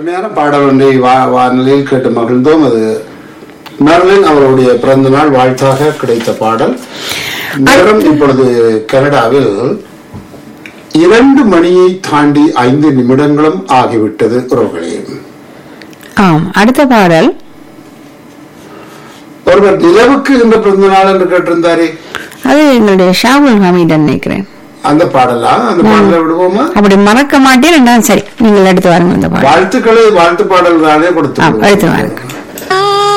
அருமையான பாடல் ஒன்றை வா- வானொலியில் கேட்டு மகிழ்ந்தோம் அது மெர்லின் அவருடைய பிறந்த நாள் வாழ்த்தாக கிடைத்த பாடல் நேரம் இப்பொழுது கனடாவில் இரண்டு மணியை தாண்டி ஐந்து நிமிடங்களும் ஆகிவிட்டது உறவுகளே ஆம் அடுத்த பாடல் ஒருவர் நிலவுக்கு இந்த பிறந்த நாள் என்று கேட்டிருந்தாரே அது எங்களுடைய ஷாகுல் ஹமீடன் நினைக்கிறேன் அந்த பாடலா அந்த பாடலை விடுவோமா அப்படி மறக்க மாட்டேன் ரெண்டாம் சரி நீங்கள் எடுத்து வாருங்க அந்த பாடல் வாழ்த்துக்களை வாழ்த்து பாடல் தானே ஆ, கொடுத்து எடுத்து வாருங்க